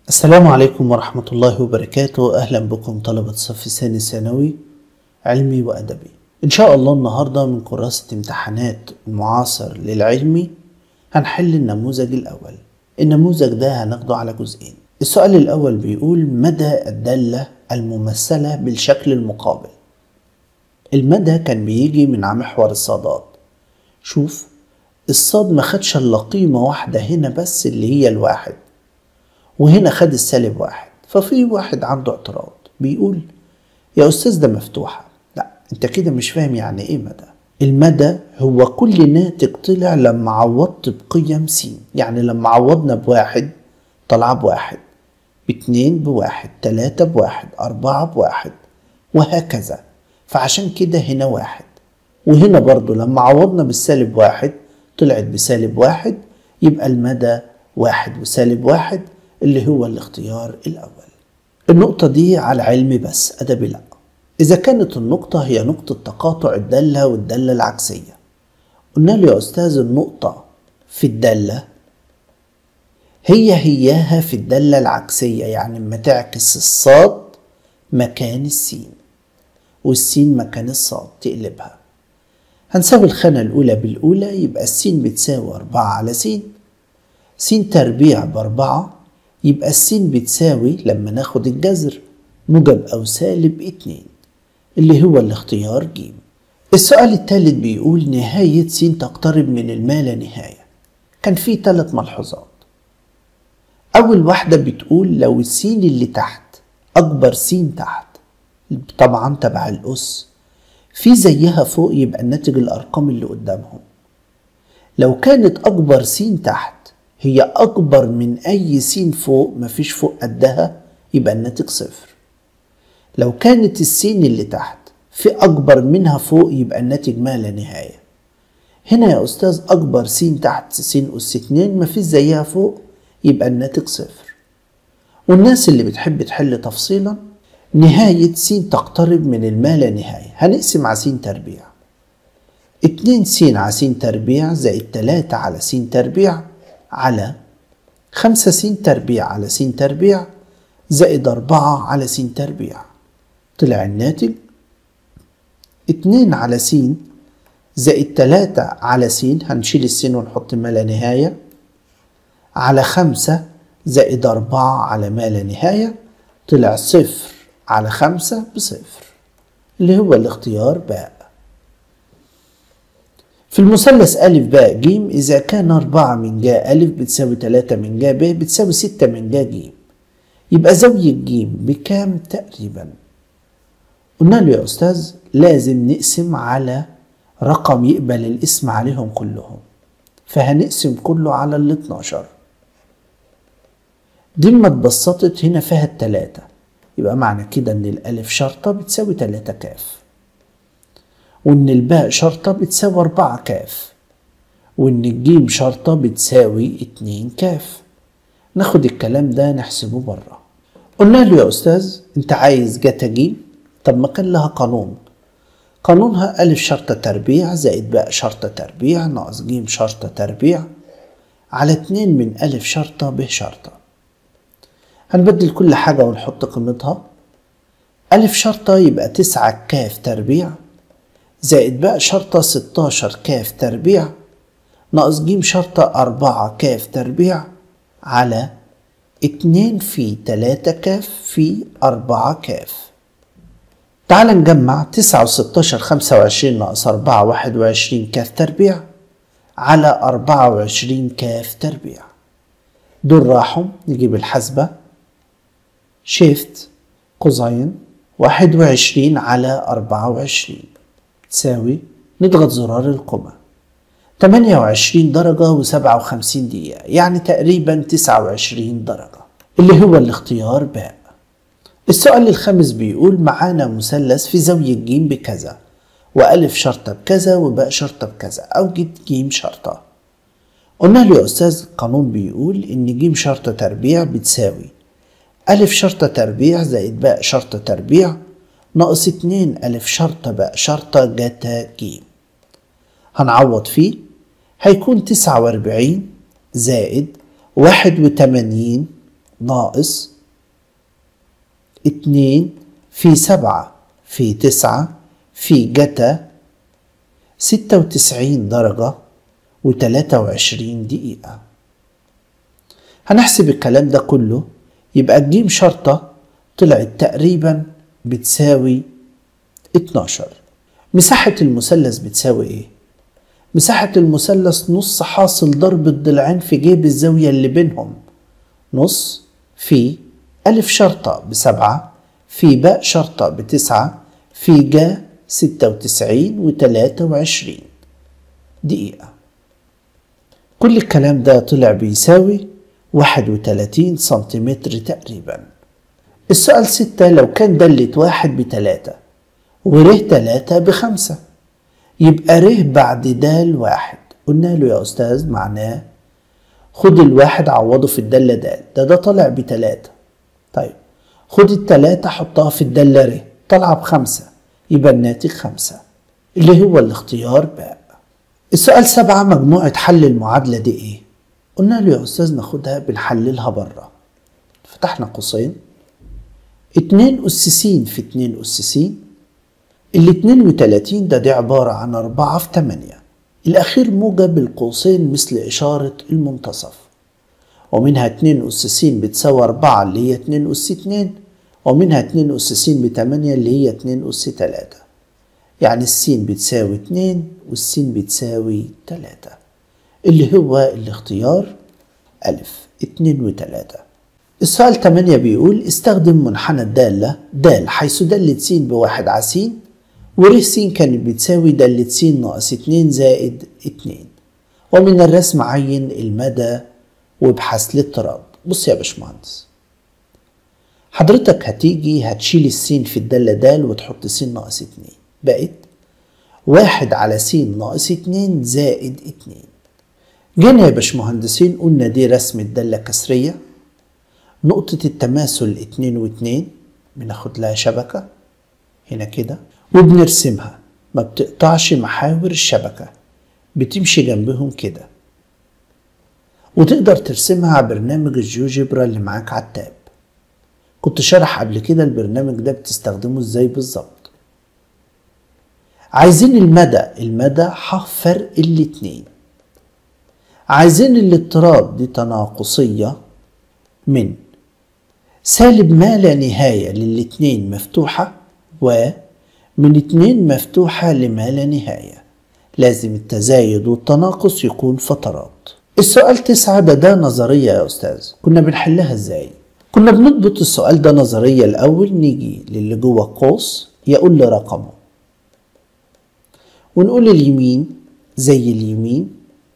السلام عليكم ورحمة الله وبركاته أهلا بكم طلبة صف ثاني ثانوي علمي وأدبي إن شاء الله النهاردة من كراسة امتحانات المعاصر للعلمي هنحل النموذج الأول النموذج ده هناخده على جزئين السؤال الأول بيقول مدى الدالة الممثلة بالشكل المقابل المدى كان بيجي من محور الصادات شوف الصاد ما خدش الا قيمة واحدة هنا بس اللي هي الواحد وهنا خد السالب واحد ففي واحد عنده اعتراض بيقول يا أستاذ ده مفتوحة لا أنت كده مش فاهم يعني إيه مدى المدى هو كل ناتج طلع لما عوضت بقيم س يعني لما عوضنا بواحد طلع بواحد باتنين بواحد تلاتة بواحد أربعة بواحد وهكذا فعشان كده هنا واحد وهنا برضو لما عوضنا بالسالب واحد طلعت بسالب واحد يبقى المدى واحد وسالب واحد اللي هو الاختيار الأول النقطة دي على علم بس أدبي لأ إذا كانت النقطة هي نقطة تقاطع الدالة والدالة العكسية قلنا له يا أستاذ النقطة في الدالة هي هياها في الدالة العكسية يعني اما تعكس الصاد مكان السين والسين مكان الصاد تقلبها هنساوي الخانة الأولى بالأولى يبقى السين بتساوي أربعة على س س تربيع بأربعة يبقى السين بتساوي لما ناخد الجذر موجب أو سالب اتنين اللي هو الاختيار ج السؤال الثالث بيقول نهاية س تقترب من الما لا نهاية كان في ثلاث ملحوظات أول واحدة بتقول لو السين اللي تحت أكبر س تحت طبعا تبع الأس في زيها فوق يبقى الناتج الأرقام اللي قدامهم لو كانت أكبر س تحت هي أكبر من أي س فوق مفيش فوق قدها يبقى الناتج صفر لو كانت السين اللي تحت في أكبر منها فوق يبقى الناتج ما لا نهاية هنا يا أستاذ أكبر س تحت س أس اتنين مفيش زيها فوق يبقى الناتج صفر والناس اللي بتحب تحل تفصيلا نهاية س تقترب من الما لا نهاية هنقسم على س تربيع اتنين س على س تربيع زائد تلاتة على س تربيع على خمسة س تربيع على س تربيع زائد أربعة على س تربيع طلع الناتج اتنين على س زائد تلاتة على س هنشيل السين ونحط ما لا نهاية على خمسة زائد أربعة على ما لا نهاية طلع صفر على خمسة بصفر اللي هو الاختيار باء في المثلث أ باء ج إذا كان أربعة من جا أ بتساوي تلاتة من جا ب بتساوي ستة من جا ج يبقى زاوية ج بكام تقريبا قلنا له يا أستاذ لازم نقسم على رقم يقبل الاسم عليهم كلهم فهنقسم كله على ال 12 دي ما اتبسطت هنا فيها التلاتة يبقى معنى كده ان الالف شرطة بتساوي تلاتة كاف وان الباء شرطة بتساوي أربعة كاف وان الجيم شرطة بتساوي اتنين كاف ناخد الكلام ده نحسبه بره قلنا له يا أستاذ أنت عايز جتا جيم طب ما كان لها قانون قانونها ألف شرطة تربيع زائد باء شرطة تربيع ناقص جيم شرطة تربيع على اتنين من ألف شرطة ب شرطة هنبدل كل حاجة ونحط قيمتها ألف شرطة يبقى تسعة كاف تربيع زائد باء شرطة ستاشر كاف تربيع ناقص جيم شرطة أربعة كاف تربيع على اتنين في تلاتة كاف في أربعة كاف تعال نجمع تسعة وستاشر خمسة وعشرين ناقص أربعة واحد وعشرين كاف تربيع على أربعة وعشرين كاف تربيع دول راحوا نجيب الحسبة شيفت كوزين واحد وعشرين على أربعة وعشرين تساوي نضغط زرار القمة تمانية وعشرين درجة وسبعة وخمسين دقيقة يعني تقريبا تسعة وعشرين درجة اللي هو الاختيار باء السؤال الخامس بيقول معانا مثلث في زاوية ج بكذا وألف شرطة بكذا وباء شرطة بكذا أوجد ج شرطة قلنا له يا أستاذ القانون بيقول إن ج شرطة تربيع بتساوي ألف شرطة تربيع زائد باء شرطة تربيع ناقص اتنين ألف شرطة باء شرطة جتا ج هنعوض فيه هيكون تسعة وأربعين زائد واحد وتمانين ناقص اتنين في سبعة في تسعة في جتا ستة وتسعين درجة وتلاتة وعشرين دقيقة هنحسب الكلام ده كله يبقى الجيم شرطة طلعت تقريبا بتساوي 12 مساحة المثلث بتساوي ايه؟ مساحة المثلث نص حاصل ضرب الضلعين في جيب الزاوية اللي بينهم نص في ألف شرطة بسبعة في باء شرطة بتسعة في جا ستة وتسعين وتلاتة وعشرين دقيقة كل الكلام ده طلع بيساوي واحد وتلاتين سنتيمتر تقريبا السؤال ستة لو كان دالة واحد بتلاتة وره تلاتة بخمسة يبقى ره بعد دال واحد قلنا له يا أستاذ معناه خد الواحد عوضه في الدالة دال ده ده طالع بتلاتة طيب خد التلاتة حطها في الدالة ر طالعة بخمسة يبقى الناتج خمسة اللي هو الاختيار باء السؤال سبعة مجموعة حل المعادلة دي ايه؟ قلنا له يا أستاذ ناخدها بنحللها بره فتحنا قوسين اتنين أس س في اتنين أس س الاتنين وتلاتين ده دي عبارة عن أربعة في تمانية الأخير موجب القوسين مثل إشارة المنتصف ومنها اتنين أس س بتساوي أربعة اللي هي اتنين أس اتنين ومنها اتنين أس س بتمانية اللي هي اتنين أس تلاتة يعني السين بتساوي اتنين والسين بتساوي تلاتة اللي هو الاختيار ألف اتنين وتلاتة السؤال تمانية بيقول استخدم منحنى الدالة دال حيث دالة س بواحد على س ور س كانت بتساوي دالة س ناقص اتنين زائد اتنين ومن الرسم عين المدى وابحث الاضطراب بص يا باشمهندس حضرتك هتيجي هتشيل السين في الدالة دال وتحط س ناقص اتنين بقت واحد على س ناقص اتنين زائد اتنين جينا يا باشمهندسين قلنا دي رسم الدالة كسرية نقطة التماثل اتنين واتنين بناخد لها شبكة هنا كده وبنرسمها ما بتقطعش محاور الشبكة بتمشي جنبهم كده وتقدر ترسمها على برنامج الجيوجبرا اللي معاك على التاب كنت شرح قبل كده البرنامج ده بتستخدمه ازاي بالظبط عايزين المدى المدى ح فرق الاتنين عايزين الاضطراب دي تناقصية من سالب ما لا نهاية للاتنين مفتوحة ومن اتنين مفتوحة لما لا نهاية لازم التزايد والتناقص يكون فترات السؤال تسعة ده ده نظرية يا أستاذ كنا بنحلها ازاي كنا بنضبط السؤال ده نظرية الأول نيجي للي جوه قوس يقول لي رقمه ونقول اليمين زي اليمين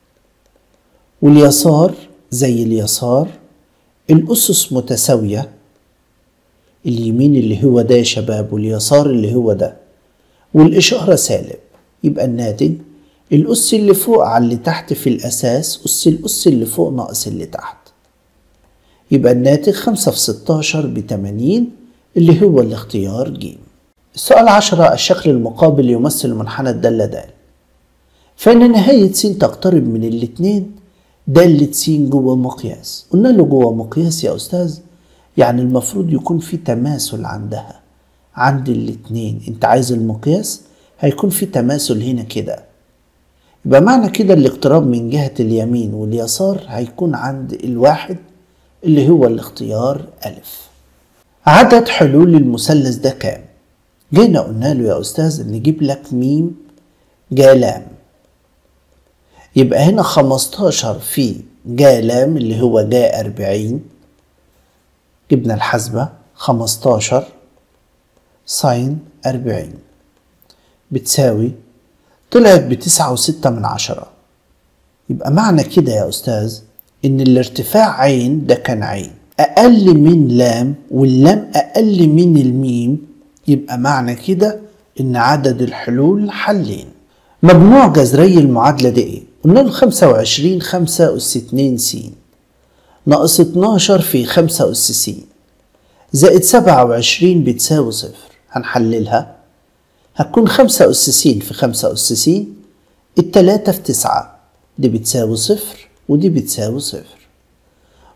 واليسار زي اليسار الأسس متساوية اليمين اللي هو ده يا شباب واليسار اللي هو ده والإشارة سالب يبقى الناتج الأس اللي فوق على اللي تحت في الأساس أس الأس اللي فوق ناقص اللي تحت يبقى الناتج خمسة في ستاشر بتمانين اللي هو الاختيار ج السؤال عشرة الشكل المقابل يمثل منحنى الدالة د فإن نهاية س تقترب من الاتنين دالة س جوه مقياس قلنا له جوه مقياس يا أستاذ يعني المفروض يكون في تماثل عندها عند الاتنين انت عايز المقياس هيكون في تماثل هنا كده يبقى معنى كده الاقتراب من جهة اليمين واليسار هيكون عند الواحد اللي هو الاختيار ألف عدد حلول المثلث ده كام؟ جينا قلنا له يا أستاذ نجيب لك ميم جالام يبقى هنا خمستاشر في جالام اللي هو جا أربعين جبنا الحسبة خمستاشر ساين أربعين بتساوي طلعت بتسعة وستة من عشرة يبقى معنى كده يا أستاذ إن الارتفاع عين ده كان عين أقل من لام واللام أقل من الميم يبقى معنى كده إن عدد الحلول حلين مجموع جذري المعادلة دي إيه؟ قلنا له خمسة وعشرين خمسة أس اتنين س ناقص اتناشر في خمسة أس س زائد سبعة وعشرين بتساوي صفر هنحللها هتكون خمسة أس س في خمسة أس س التلاتة في تسعة دي بتساوي صفر ودي بتساوي صفر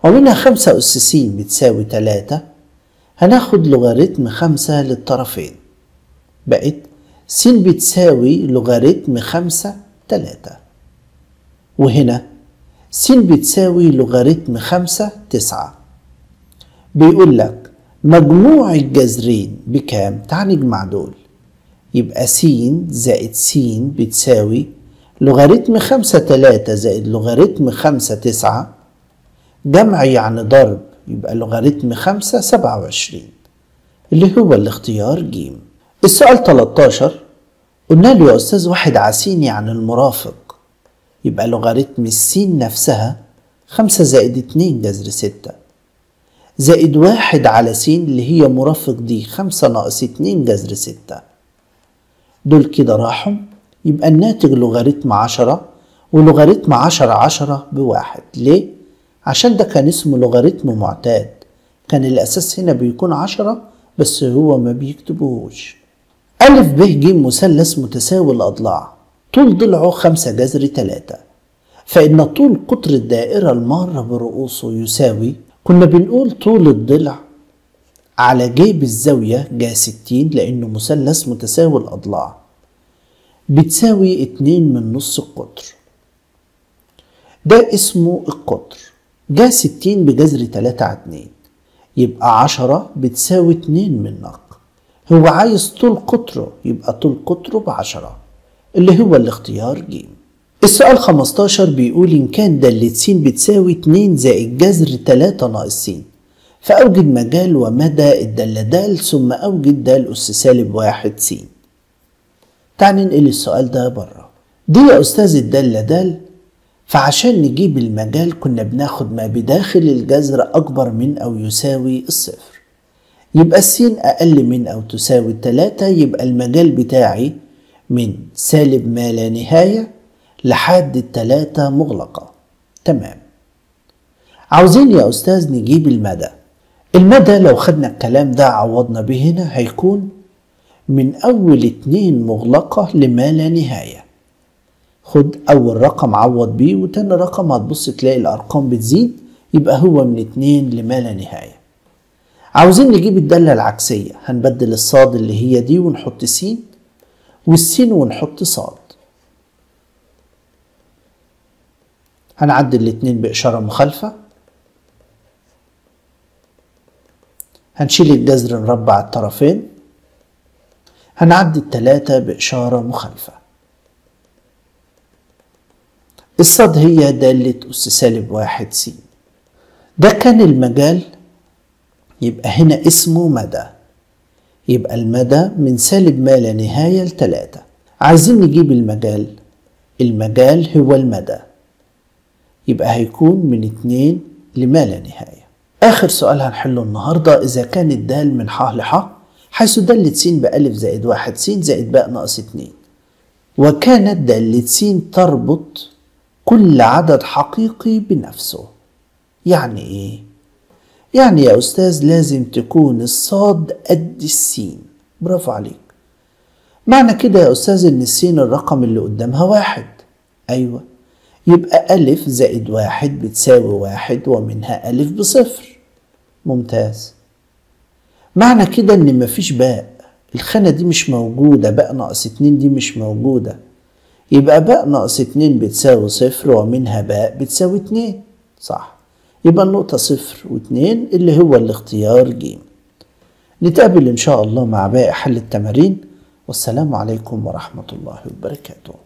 ومنها خمسة أس س بتساوي تلاتة هناخد لوغاريتم خمسة للطرفين بقت س بتساوي لوغاريتم خمسة تلاتة وهنا س بتساوي لوغاريتم خمسة تسعة بيقول لك مجموع الجذرين بكام؟ تعال نجمع دول يبقى س زائد س بتساوي لوغاريتم خمسة تلاتة زائد لوغاريتم خمسة تسعة جمع يعني ضرب يبقى لوغاريتم خمسة سبعة وعشرين اللي هو الاختيار ج السؤال 13 قلنا له يا أستاذ واحد عسين يعني المرافق يبقى لوغاريتم السين نفسها خمسة زائد اتنين جذر ستة زائد واحد على س اللي هي مرافق دي خمسة ناقص اتنين جذر ستة دول كده راحوا يبقى الناتج لوغاريتم عشرة ولوغاريتم عشرة عشرة بواحد ليه؟ عشان ده كان اسمه لوغاريتم معتاد كان الأساس هنا بيكون عشرة بس هو ما بيكتبوهوش ألف ب ج مثلث متساوي الأضلاع طول ضلعه خمسة جذر تلاتة فإن طول قطر الدائرة المارة برؤوسه يساوي كنا بنقول طول الضلع على جيب الزاوية جا ستين لأنه مثلث متساوي الأضلاع بتساوي اتنين من نص القطر ده اسمه القطر جا ستين بجذر تلاتة على اتنين يبقى عشرة بتساوي اتنين من نق هو عايز طول قطره يبقى طول قطره بعشرة اللي هو الاختيار ج السؤال 15 بيقول إن كان دالة س بتساوي 2 زائد جذر 3 ناقص س فأوجد مجال ومدى الدالة د ثم أوجد د أس سالب واحد س تعال ننقل السؤال ده بره دي يا أستاذ الدالة د فعشان نجيب المجال كنا بناخد ما بداخل الجذر أكبر من أو يساوي الصفر يبقى السين أقل من أو تساوي التلاتة يبقى المجال بتاعي من سالب ما لا نهاية لحد التلاتة مغلقة تمام عاوزين يا أستاذ نجيب المدى المدى لو خدنا الكلام ده عوضنا به هنا هيكون من أول اتنين مغلقة لما لا نهاية خد أول رقم عوض بيه وتاني رقم هتبص تلاقي الأرقام بتزيد يبقى هو من اتنين لما لا نهاية عاوزين نجيب الدالة العكسية هنبدل الصاد اللي هي دي ونحط س والسين ونحط صاد هنعدل الاتنين بإشارة مخالفة هنشيل الجذر نربع الطرفين هنعدي التلاتة بإشارة مخالفة الصاد هي دالة أس سالب واحد س ده كان المجال يبقى هنا اسمه مدى يبقى المدى من سالب ما لا نهاية لتلاتة عايزين نجيب المجال المجال هو المدى يبقى هيكون من اتنين لما لا نهاية آخر سؤال هنحله النهاردة إذا كان الدال من ح لح حيث دالة س بألف زائد واحد س زائد باء ناقص اتنين وكانت دالة س تربط كل عدد حقيقي بنفسه يعني ايه؟ يعني يا أستاذ لازم تكون الصاد قد السين برافو عليك معنى كده يا أستاذ إن السين الرقم اللي قدامها واحد أيوة يبقى ألف زائد واحد بتساوي واحد ومنها ألف بصفر ممتاز معنى كده إن مفيش باء الخانة دي مش موجودة باء ناقص اتنين دي مش موجودة يبقى باء ناقص اتنين بتساوي صفر ومنها باء بتساوي اتنين صح يبقى النقطة صفر واتنين اللي هو الاختيار ج نتقابل إن شاء الله مع باقي حل التمارين والسلام عليكم ورحمة الله وبركاته